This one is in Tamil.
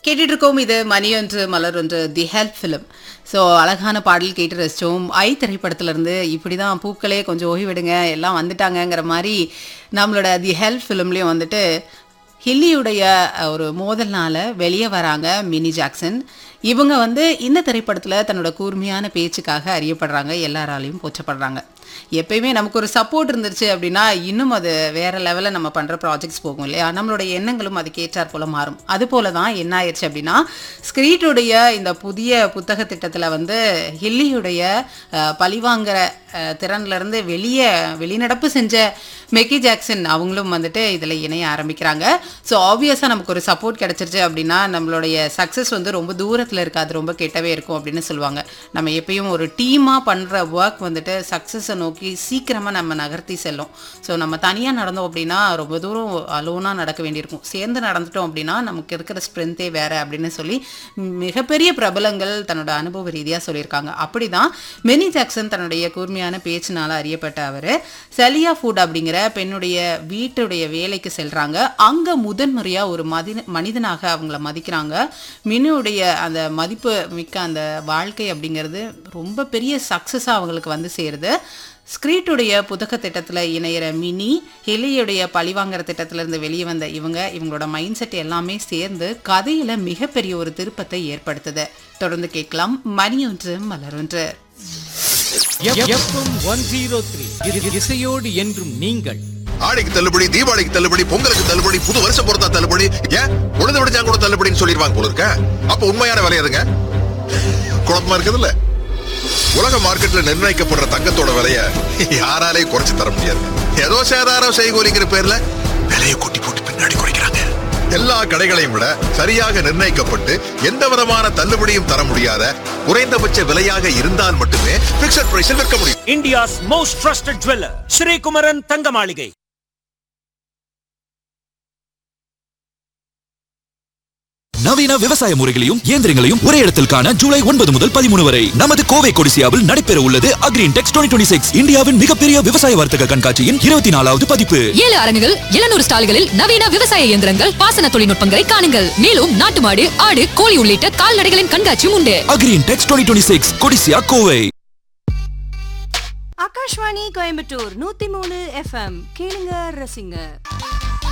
கேட்டுட்டு இருக்கோம் இது மணி ஒன்று மலர் ஒன்று தி ஹெல்ப் ஃபிலிம் ஸோ அழகான பாடல் கேட்டு ரசித்தோம் ஐ திரைப்படத்திலேருந்து இப்படி தான் பூக்களே கொஞ்சம் ஓய்விடுங்க எல்லாம் வந்துட்டாங்கங்கிற மாதிரி நம்மளோட தி ஹெல்ப் ஃபிலிம்லேயும் வந்துட்டு ஹில்லியுடைய ஒரு மோதல்னால வெளியே வராங்க மினி ஜாக்சன் இவங்க வந்து இந்த திரைப்படத்தில் தன்னோட கூர்மையான பேச்சுக்காக அறியப்படுறாங்க எல்லாராலையும் போற்றப்படுறாங்க எப்பயுமே நமக்கு ஒரு சப்போர்ட் இருந்துருச்சு அப்படின்னா இன்னும் அது வேற லெவலில் நம்ம பண்ணுற ப்ராஜெக்ட்ஸ் போகும் இல்லையா நம்மளோட எண்ணங்களும் அதுக்கு ஏற்றாற் போல மாறும் அது போல தான் என்ன ஆயிடுச்சு அப்படின்னா ஸ்கிரீட்டுடைய இந்த புதிய புத்தக திட்டத்தில் வந்து ஹில்லியுடைய அஹ், பழிவாங்கிற அஹ், திறன்லேருந்து வெளியே வெளிநடப்பு செஞ்ச மெக்கி ஜாக்சன் அவங்களும் வந்துட்டு இதில் இணைய ஆரம்பிக்கிறாங்க ஸோ ஆப்வியஸாக நமக்கு ஒரு சப்போர்ட் கிடச்சிருச்சு அப்படின்னா நம்மளுடைய சக்ஸஸ் வந்து ரொம்ப தூரத்தில் இருக்காது ரொம்ப கெட்டவே இருக்கும் அப்படின்னு சொல்லுவாங்க நம்ம எப்பயும் ஒரு டீமாக பண்ணுற ஒர்க் வந்துட்டு சக்ஸஸை நோக்கி சீக்கிரமாக நம்ம நகர்த்தி செல்லும் ஸோ நம்ம தனியாக நடந்தோம் அப்படின்னா ரொம்ப தூரம் அலோனாக நடக்க வேண்டியிருக்கும் சேர்ந்து நடந்துட்டோம் அப்படின்னா நமக்கு இருக்கிற ஸ்ட்ரென்த்தே வேற அப்படின்னு சொல்லி மிகப்பெரிய பிரபலங்கள் தன்னோட அனுபவ ரீதியாக சொல்லியிருக்காங்க அப்படி தான் மெனி ஜாக்சன் தன்னுடைய கூர்மையான பேச்சினால அறியப்பட்ட அவர் செலியா ஃபுட் அப்படிங்கிற பெண்ணுடைய வீட்டுடைய வேலைக்கு செல்றாங்க அங்க முதன்முறையா ஒரு மதி மனிதனாக அவங்கள மதிக்கிறாங்க மினுடைய அந்த மதிப்பு மிக்க அந்த வாழ்க்கை அப்படிங்கிறது ரொம்ப பெரிய சக்ஸஸாக அவங்களுக்கு வந்து சேருது ஸ்கிரீட்டுடைய புத்தக திட்டத்தில் இணையிற மினி ஹெலியுடைய பழிவாங்கிற திட்டத்திலிருந்து வெளியே வந்த இவங்க இவங்களோட மைண்ட் செட் எல்லாமே சேர்ந்து கதையில மிகப்பெரிய ஒரு திருப்பத்தை ஏற்படுத்துது தொடர்ந்து கேட்கலாம் மணி ஒன்று மலர் ஒன்று எஃப்எம் ஒன் ஜீரோ த்ரீ இசையோடு என்றும் நீங்கள் ஆடிக்கு தள்ளுபடி தீபாவளிக்கு தள்ளுபடி பொங்கலுக்கு தள்ளுபடி புது வருஷம் பொறுத்தா தள்ளுபடி ஏன் உழுது விடுச்சா கூட தள்ளுபடின்னு சொல்லிடுவாங்க போல இருக்க அப்ப உண்மையான விலை எதுங்க குழப்பமா இருக்குதுல்ல உலக மார்க்கெட்ல நிர்ணயிக்கப்படுற தங்கத்தோட விலைய யாராலையும் குறைச்சு தர முடியாது ஏதோ சேதாரம் செய்கூலிங்கிற பேர்ல விலையை கொட்டி போட்டு பின்னாடி குறைக்கிறாங்க எல்லா கடைகளையும் விட சரியாக நிர்ணயிக்கப்பட்டு எந்த விதமான தள்ளுபடியும் தர முடியாத குறைந்தபட்ச விலையாக இருந்தால் மட்டுமே பிக்சட் பிரைஸில் விற்க முடியும் India's most trusted jeweler, Sri Kumaran Thangamaligai. நவீன விவசாய முறைகளையும் இயந்திரங்களையும் ஒரே இடத்தில் காண ஜூலை ஒன்பது முதல் பதிமூணு வரை நமது கோவை கொடிசியாவில் நடைபெற உள்ளது அக்ரீன் டெக்ஸ் டுவெண்ட்டி சிக்ஸ் இந்தியாவின் மிகப்பெரிய விவசாய வர்த்தக கண்காட்சியின் இருபத்தி நாலாவது பதிப்பு ஏழு அரங்குகள் எழுநூறு ஸ்டால்களில் நவீன விவசாய இயந்திரங்கள் பாசன தொழில்நுட்பங்களை காணுங்கள் மேலும் நாட்டு மாடு ஆடு கோழி உள்ளிட்ட கால்நடைகளின் கண்காட்சியும் உண்டு Agri Intex twenty six Codissia Kovai Akashvani Coimbatore நூத்தி மூணு எஃப்எம் கேளுங்க ரசிங்க